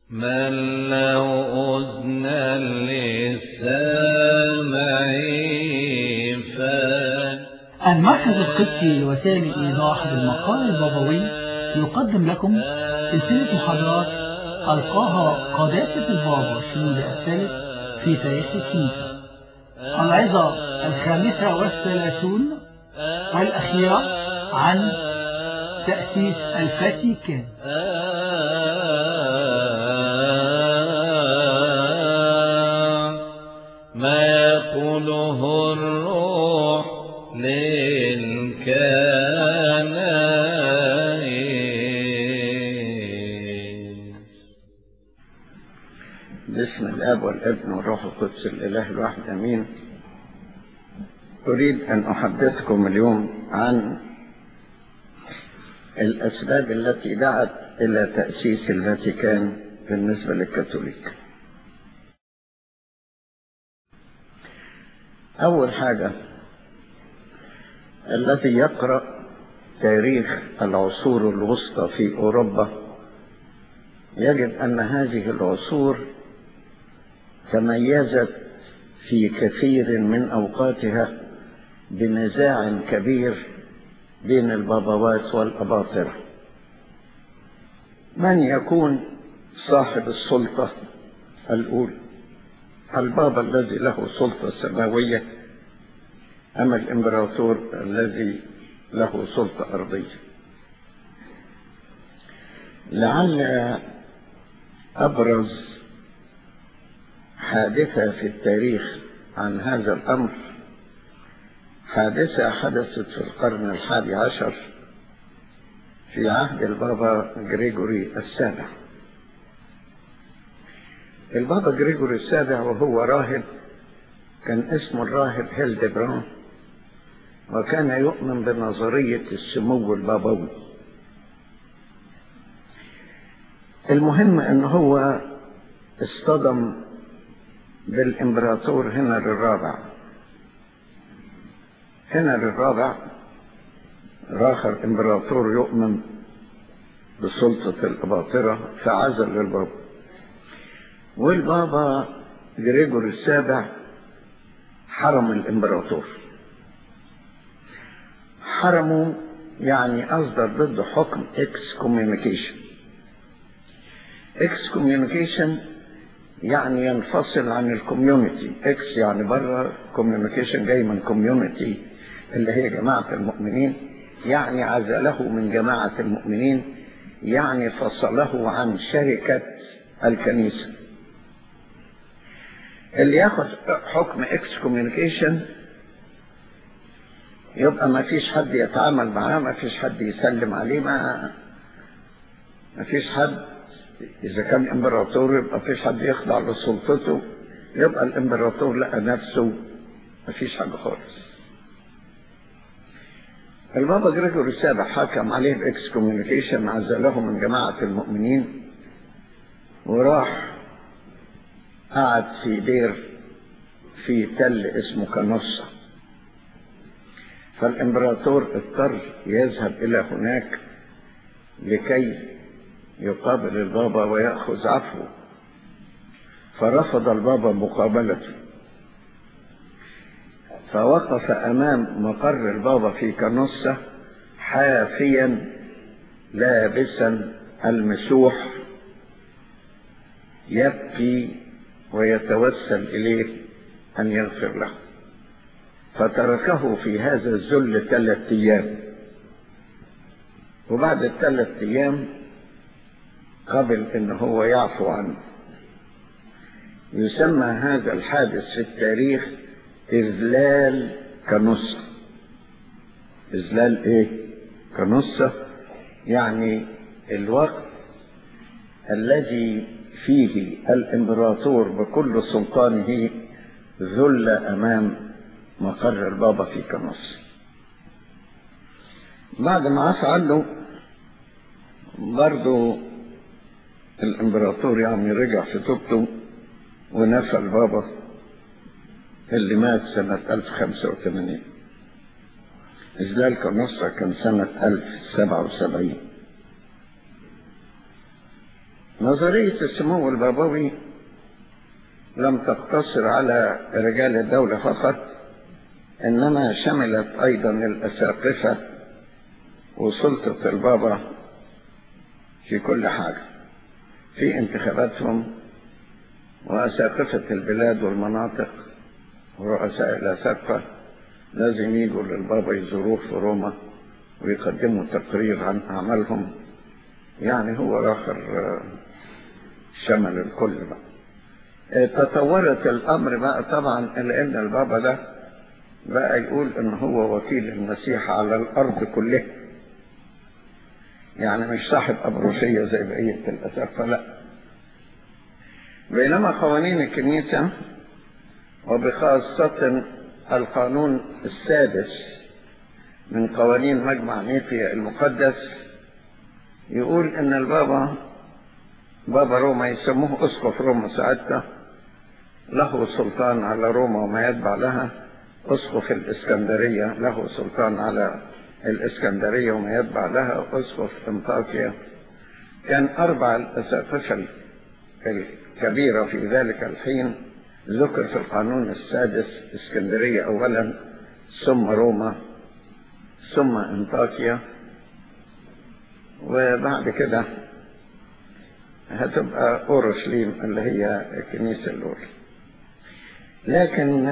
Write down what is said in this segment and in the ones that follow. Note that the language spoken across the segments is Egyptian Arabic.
من له أذن للسامع فان المركز القدسي لوسائل الإيضاح بالمقال البابوي يقدم لكم سلسلة محاضرات ألقاها قداسة البابا شنود الثالث في تاريخ الكنيسة العظة الخامسة والثلاثون والأخيرة عن تأسيس الفاتيكان ما يقوله الروح للكنائس باسم الاب والابن والروح القدس الاله الواحد امين اريد ان احدثكم اليوم عن الاسباب التي دعت الى تاسيس الفاتيكان بالنسبه للكاثوليك اول حاجه الذي يقرا تاريخ العصور الوسطى في اوروبا يجد ان هذه العصور تميزت في كثير من اوقاتها بنزاع كبير بين البابوات والاباطره من يكون صاحب السلطه الاولى البابا الذي له سلطه سماويه ام الامبراطور الذي له سلطه ارضيه لعل ابرز حادثة في التاريخ عن هذا الأمر حادثة حدثت في القرن الحادي عشر في عهد البابا جريجوري السابع البابا جريجوري السابع وهو راهب كان اسمه الراهب هيلدبران وكان يؤمن بنظرية السمو البابوي المهم ان هو اصطدم بالامبراطور هنري الرابع هنري الرابع راخر امبراطور يؤمن بسلطة الأباطرة فعزل للبابا والبابا جريجور السابع حرم الامبراطور حرمه يعني أصدر ضده حكم اكس كوميونيكيشن اكس كوميونيكيشن يعني ينفصل عن الكوميونتي اكس يعني بره كوميونيكيشن جاي من كوميونتي اللي هي جماعة المؤمنين يعني عزله من جماعة المؤمنين يعني فصله عن شركة الكنيسة اللي ياخد حكم اكس كوميونيكيشن يبقى ما فيش حد يتعامل معاه ما فيش حد يسلم عليه ما ما فيش حد إذا كان إمبراطور يبقى مفيش حد يخضع لسلطته يبقى الإمبراطور لقى نفسه مفيش حاجة خالص البابا جريجوري السابع حكم عليه بإكس كوميونيكيشن عزله من جماعة المؤمنين وراح قعد في دير في تل اسمه كنصة فالإمبراطور اضطر يذهب إلى هناك لكي يقابل البابا ويأخذ عفوه فرفض البابا مقابلته فوقف أمام مقر البابا في كنصة حافيا لابسا المسوح يبكي ويتوسل إليه أن يغفر له فتركه في هذا الذل ثلاثة أيام وبعد الثلاث أيام قبل ان هو يعفو عنه يسمى هذا الحادث في التاريخ اذلال كنصة اذلال ايه كنصة يعني الوقت الذي فيه الامبراطور بكل سلطانه ذل امام مقر البابا في كنصة بعد ما عفى عنه برضه الامبراطور يعني رجع في توبته ونفى البابا اللي مات سنة 1085 إذلال كنصة كان سنة 1077 نظرية السمو البابوي لم تقتصر على رجال الدولة فقط إنما شملت أيضا الأساقفة وسلطة البابا في كل حاجة في انتخاباتهم وأساقفة البلاد والمناطق ورؤساء الأساقفة لازم يجوا للبابا يزوروه في روما ويقدموا تقرير عن أعمالهم يعني هو آخر شمل الكل بقى تطورت الأمر بقى طبعا لأن البابا ده بقى يقول إن هو وكيل المسيح على الأرض كلها يعني مش صاحب أبروشية زي بقية الأساقفة لا بينما قوانين الكنيسة وبخاصة القانون السادس من قوانين مجمع نيقيا المقدس يقول ان البابا بابا روما يسموه اسقف روما ساعتها له سلطان على روما وما يتبع لها اسقف الاسكندرية له سلطان على الاسكندرية وما يتبع لها اسقف انطاكيا كان اربع الاساقفة الكبيرة في ذلك الحين ذكر في القانون السادس اسكندرية اولا ثم روما ثم انطاكيا وبعد كده هتبقى اورشليم اللي هي الكنيسه الاولى لكن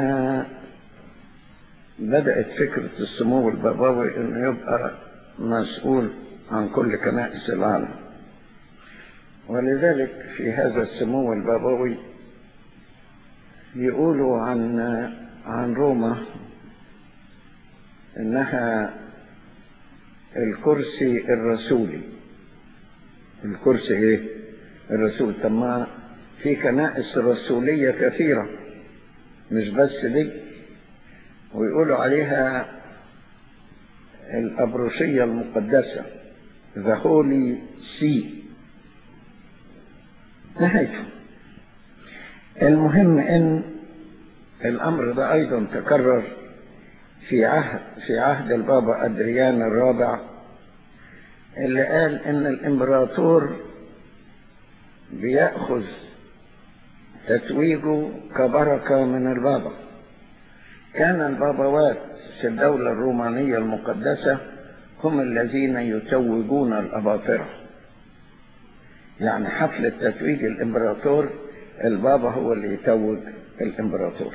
بدات فكره السمو البابوي انه يبقى مسؤول عن كل كنائس العالم ولذلك في هذا السمو البابوي يقولوا عن عن روما انها الكرسي الرسولي الكرسي ايه الرسول طب ما في كنائس رسولية كثيرة مش بس دي ويقولوا عليها الأبروشية المقدسة The Holy See نهايته المهم ان الامر ده ايضا تكرر في عهد في عهد البابا أدريان الرابع اللي قال إن الإمبراطور بيأخذ تتويجه كبركة من البابا كان البابوات في الدولة الرومانية المقدسة هم الذين يتوجون الأباطرة يعني حفلة تتويج الإمبراطور البابا هو اللي يتوج الإمبراطور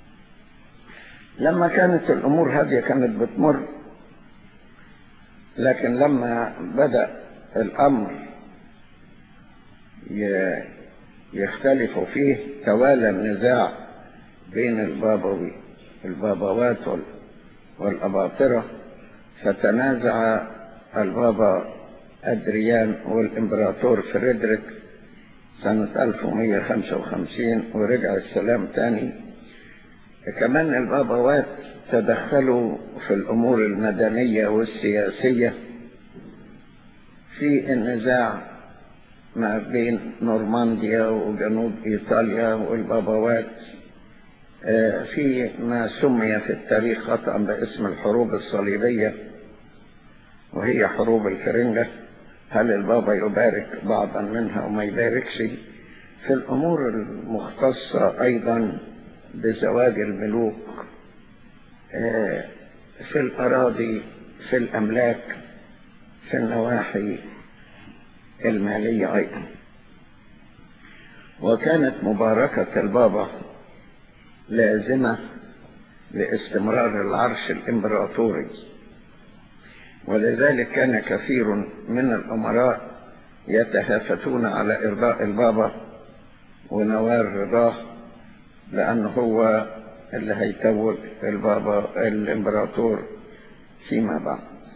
لما كانت الأمور هادية كانت بتمر لكن لما بدأ الأمر يختلف فيه توالى النزاع بين البابوي البابوات والأباطرة فتنازع البابا أدريان والإمبراطور فريدريك سنة 1155 ورجع السلام تاني كمان البابوات تدخلوا في الأمور المدنية والسياسية في النزاع ما بين نورمانديا وجنوب إيطاليا والبابوات في ما سمي في التاريخ خطأ باسم الحروب الصليبية وهي حروب الفرنجة هل البابا يبارك بعضا منها وما يباركش في الأمور المختصة أيضا بزواج الملوك في الأراضي في الأملاك في النواحي المالية أيضا وكانت مباركة البابا لازمة لاستمرار العرش الإمبراطوري ولذلك كان كثير من الأمراء يتهافتون على إرضاء البابا ونوال رضاه لأنه هو اللي هيتوج البابا الإمبراطور فيما بعد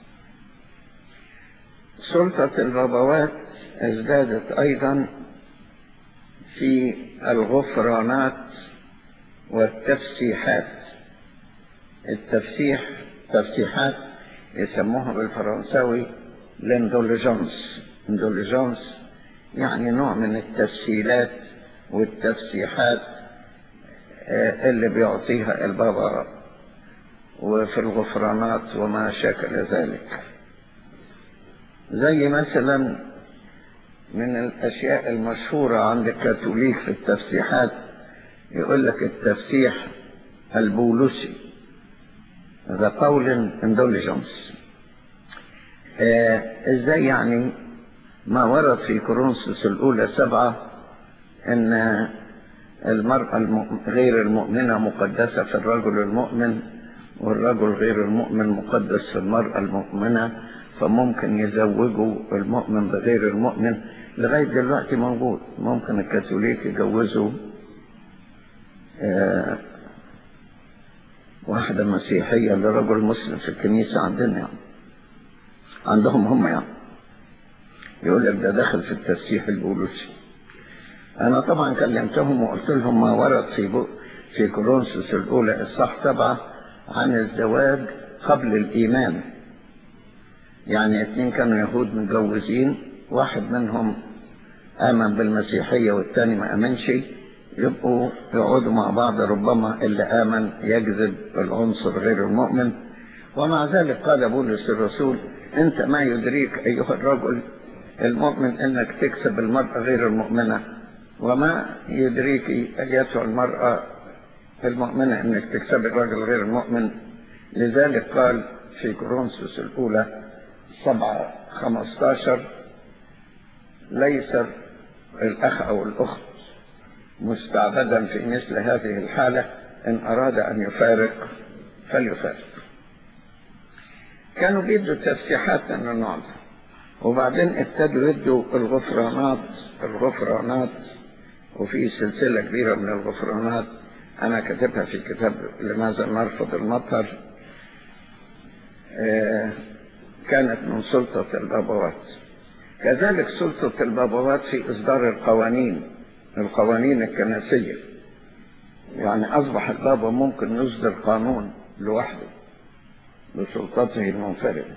سلطة البابوات ازدادت أيضا في الغفرانات والتفسيحات التفسيح تفسيحات يسموها بالفرنساوي لاندوليجانس اندوليجانس يعني نوع من التسهيلات والتفسيحات اللي بيعطيها البابا وفي الغفرانات وما شاكل ذلك زي مثلا من الأشياء المشهورة عند الكاثوليك في التفسيحات يقول لك التفسيح البولوسي The Pauline Indulgence آه ازاي يعني ما ورد في كورنثوس الأولى سبعة أن المرأة الم... غير المؤمنة مقدسة في الرجل المؤمن والرجل غير المؤمن مقدس في المرأة المؤمنة فممكن يزوجوا المؤمن بغير المؤمن لغاية دلوقتي موجود ممكن الكاثوليك يجوزوا آه واحدة مسيحية لرجل مسلم في الكنيسة عندنا يعني عندهم هم يعني يقول لك ده دخل في التفسيح البولوسي أنا طبعا كلمتهم وقلت لهم ما ورد في بو في كورنثوس الأولى الصح سبعة عن الزواج قبل الإيمان يعني اتنين كانوا يهود متجوزين واحد منهم آمن بالمسيحية والتاني ما آمنش يبقوا يقعدوا مع بعض ربما اللي آمن يجذب العنصر غير المؤمن ومع ذلك قال بولس الرسول أنت ما يدريك أيها الرجل المؤمن أنك تكسب المرأة غير المؤمنة وما يدريك أيتها المرأة المؤمنة أنك تكسب الرجل غير المؤمن لذلك قال في كورنثوس الأولى سبعة خمستاشر ليس الأخ أو الأخت مستعبدا في مثل هذه الحالة إن أراد أن يفارق فليفارق كانوا بيدوا تفسيحات من النوع ده وبعدين ابتدوا يدوا الغفرانات الغفرانات وفي سلسلة كبيرة من الغفرانات أنا كاتبها في كتاب لماذا نرفض المطر آه كانت من سلطة البابوات كذلك سلطة البابوات في إصدار القوانين القوانين الكنسية يعني أصبح البابا ممكن يصدر قانون لوحده بسلطته المنفردة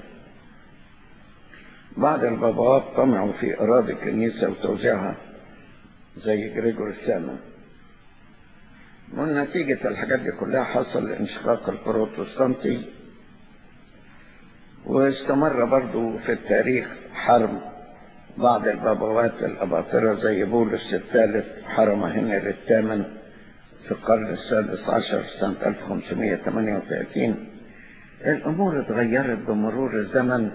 بعض البابوات طمعوا في أراضي الكنيسة وتوزيعها زي جريجور الثامن من نتيجة الحاجات دي كلها حصل الانشقاق البروتستانتي واستمر برضو في التاريخ حرب بعض البابوات الأباطرة زي بولس الثالث حرم هنري الثامن في القرن السادس عشر سنة 1538 الأمور اتغيرت بمرور الزمن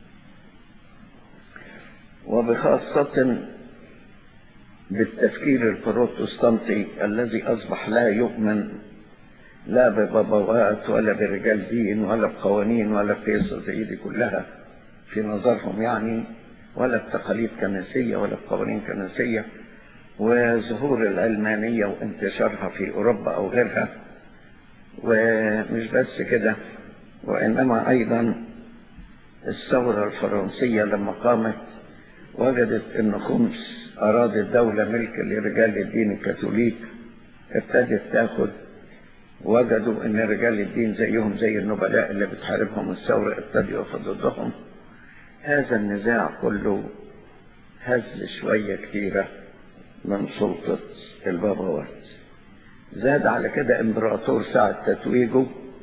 وبخاصة بالتفكير البروتستانتي الذي أصبح لا يؤمن لا ببابوات ولا برجال دين ولا بقوانين ولا بقصة زي دي كلها في نظرهم يعني ولا بتقاليد كنسية ولا بقوانين كنسية وظهور العلمانية وانتشارها في أوروبا أو غيرها ومش بس كده وإنما أيضا الثورة الفرنسية لما قامت وجدت أن خمس أراضي الدولة ملك لرجال الدين الكاثوليك ابتدت تاخد وجدوا أن رجال الدين زيهم زي النبلاء اللي بتحاربهم الثورة ابتدوا يقفوا ضدهم هذا النزاع كله هز شوية كتيرة من سلطة البابوات زاد على كده امبراطور ساعة تتويجه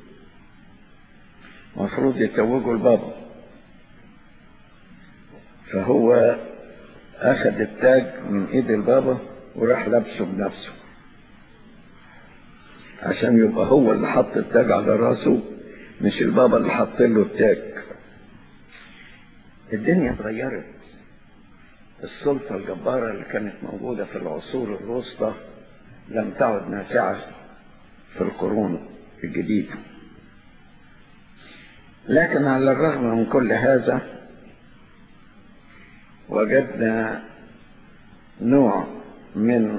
مفروض يتوجوا البابا فهو أخذ التاج من إيد البابا وراح لابسه بنفسه عشان يبقى هو اللي حط التاج على راسه مش البابا اللي حط له التاج الدنيا اتغيرت السلطة الجبارة اللي كانت موجودة في العصور الوسطى لم تعد نافعة في القرون الجديدة لكن على الرغم من كل هذا وجدنا نوع من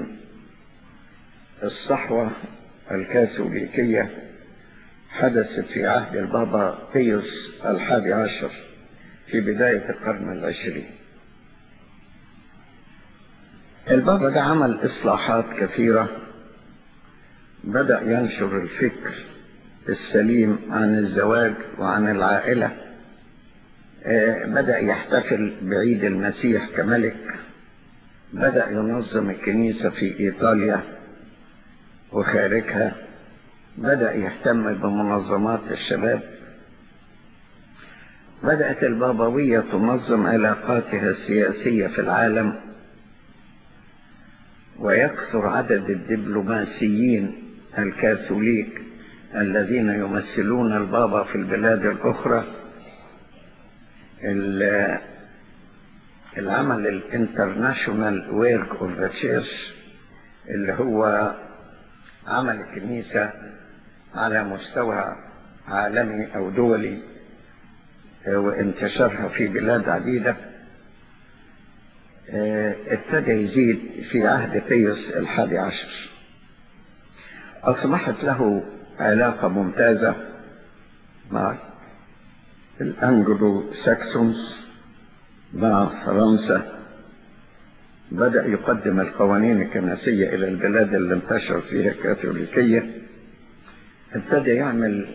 الصحوة الكاثوليكية حدثت في عهد البابا بيوس الحادي عشر في بداية القرن العشرين البابا ده عمل إصلاحات كثيرة بدأ ينشر الفكر السليم عن الزواج وعن العائلة بدأ يحتفل بعيد المسيح كملك بدأ ينظم الكنيسة في إيطاليا وخارجها بدأ يهتم بمنظمات الشباب بدأت البابوية تنظم علاقاتها السياسية في العالم ويكثر عدد الدبلوماسيين الكاثوليك الذين يمثلون البابا في البلاد الأخرى العمل الانترناشونال ويرك اوف ذا تشيرش اللي هو عمل الكنيسة على مستوى عالمي أو دولي وانتشارها في بلاد عديدة ابتدى يزيد في عهد بيوس الحادي عشر أصبحت له علاقة ممتازة مع الأنجلو ساكسونز مع فرنسا بدأ يقدم القوانين الكنسية إلى البلاد اللي انتشر فيها الكاثوليكية ابتدى يعمل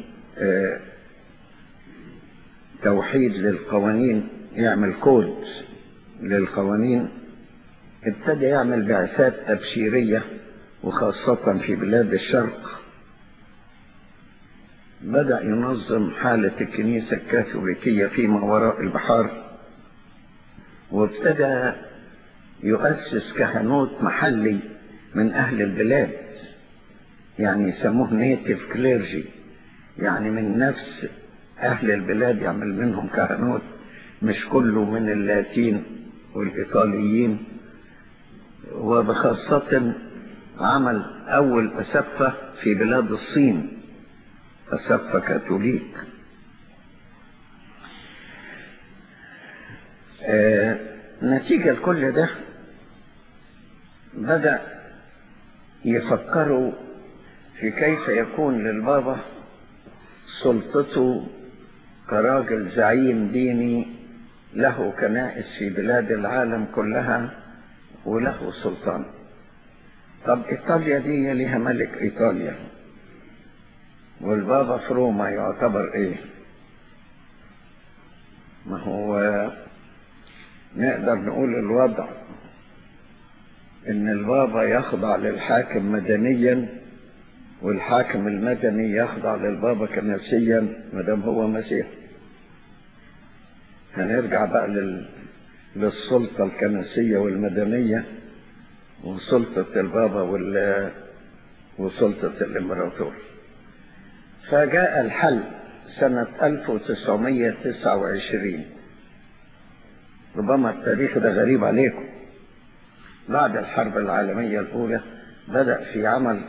توحيد للقوانين يعمل كود للقوانين ابتدى يعمل بعثات تبشيرية وخاصة في بلاد الشرق بدأ ينظم حالة الكنيسة الكاثوليكية فيما وراء البحار وابتدى يؤسس كهنوت محلي من أهل البلاد يعني يسموه نيتيف كليرجي يعني من نفس أهل البلاد يعمل منهم كهنوت مش كله من اللاتين والإيطاليين وبخاصة عمل أول أسقفة في بلاد الصين أسقفة كاثوليك آه نتيجة لكل ده بدأ يفكروا في كيف يكون للبابا سلطته كراجل زعيم ديني له كنائس في بلاد العالم كلها وله سلطان طب إيطاليا دي لها ملك إيطاليا والبابا في روما يعتبر إيه ما هو نقدر نقول الوضع إن البابا يخضع للحاكم مدنيا والحاكم المدني يخضع للبابا كنسيا مدام هو مسيح هنرجع بقى لل... للسلطة الكنسية والمدنية وسلطة البابا وال... وسلطة الإمبراطور فجاء الحل سنة 1929 ربما التاريخ ده غريب عليكم بعد الحرب العالمية الأولى بدأ في عمل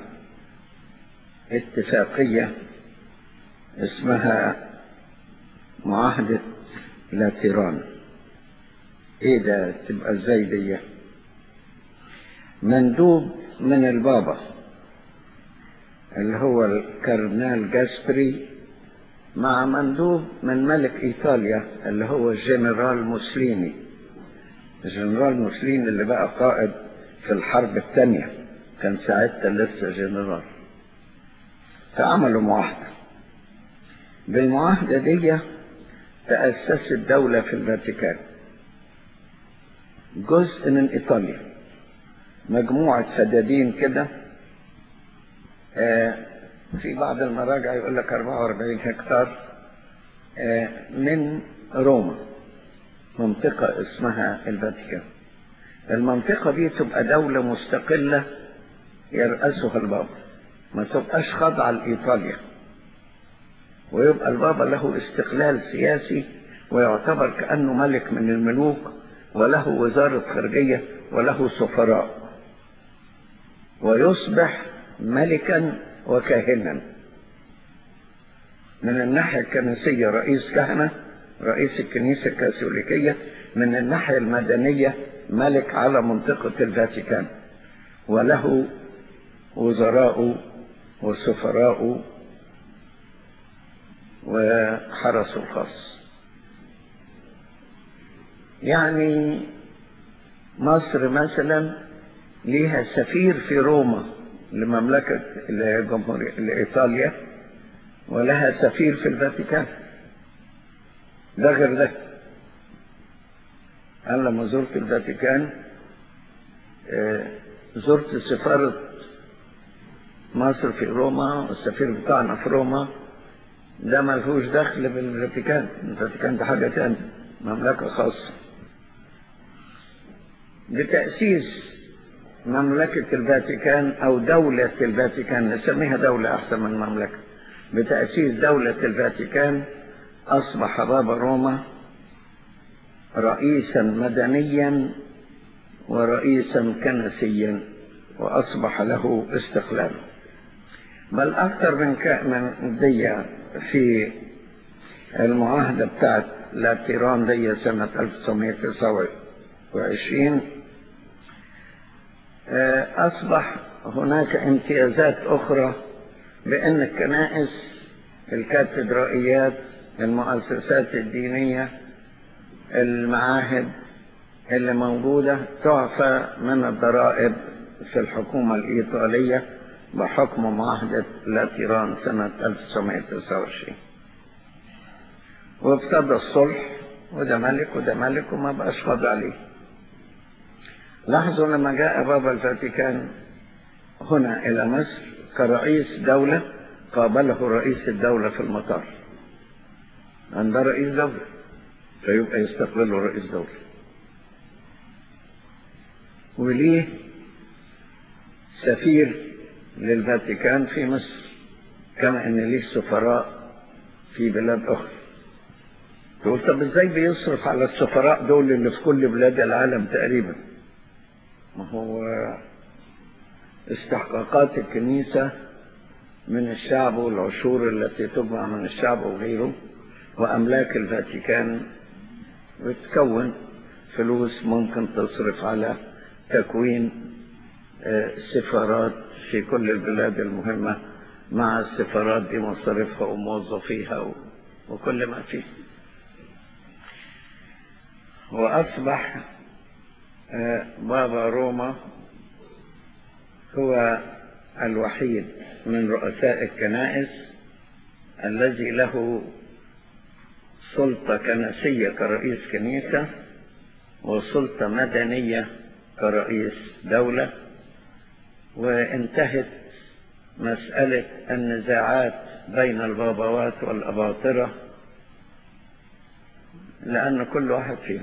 اتفاقية اسمها معاهدة لاتيران ايه ده تبقى ازاي دي مندوب من البابا اللي هو الكاردينال جاسبري مع مندوب من ملك ايطاليا اللي هو الجنرال موسليني الجنرال موسليني اللي بقى قائد في الحرب الثانية كان ساعتها لسه جنرال فعملوا معاهدة بالمعاهدة دي تأسست دولة في الفاتيكان جزء من إيطاليا مجموعة فدادين كده آه في بعض المراجع يقول لك 44 هكتار آه من روما منطقة اسمها الفاتيكان المنطقة دي تبقى دولة مستقلة يرأسها البابا ما تبقاش خاضعة لإيطاليا ويبقى البابا له استقلال سياسي ويعتبر كأنه ملك من الملوك وله وزارة خارجية وله سفراء ويصبح ملكا وكاهنا من الناحية الكنسية رئيس كهنة رئيس الكنيسة الكاثوليكية من الناحية المدنية ملك على منطقة الفاتيكان وله وزراء وسفراء وحرس الخاص يعني مصر مثلا ليها سفير في روما لمملكة لجمهورية لإيطاليا ولها سفير في الفاتيكان ده غير ده أنا لما زرت الفاتيكان زرت سفارة مصر في روما السفير بتاعنا في روما ده ملهوش دخل بالفاتيكان الفاتيكان ده حاجة تانية مملكة خاصة بتأسيس مملكة الفاتيكان أو دولة الفاتيكان نسميها دولة أحسن من مملكة بتأسيس دولة الفاتيكان أصبح بابا روما رئيسا مدنيا ورئيسا كنسيا وأصبح له استقلاله بل أكثر من من دي في المعاهدة بتاعت لاتيران دي سنة 1929 أصبح هناك امتيازات أخرى بأن الكنائس الكاتدرائيات المؤسسات الدينية المعاهد اللي موجودة تعفى من الضرائب في الحكومة الإيطالية بحكم معاهدة لاتيران سنة 1929 وابتدى الصلح وده ملك وده ملك وما بقاش فاضي عليه لاحظوا لما جاء بابا الفاتيكان هنا إلى مصر كرئيس دولة قابله رئيس الدولة في المطار أن ده رئيس دولة فيبقى يستقبله رئيس دولة وليه سفير للفاتيكان في مصر كما ان ليه سفراء في بلاد اخرى تقول طب ازاي بيصرف على السفراء دول اللي في كل بلاد العالم تقريبا ما هو استحقاقات الكنيسة من الشعب والعشور التي تجمع من الشعب وغيره وأملاك الفاتيكان بتكون فلوس ممكن تصرف على تكوين سفارات في كل البلاد المهمة مع السفارات دي مصاريفها وموظفيها وكل ما فيه وأصبح بابا روما هو الوحيد من رؤساء الكنائس الذي له سلطة كنسية كرئيس كنيسة وسلطة مدنية كرئيس دولة وانتهت مسألة النزاعات بين البابوات والأباطرة لأن كل واحد فيهم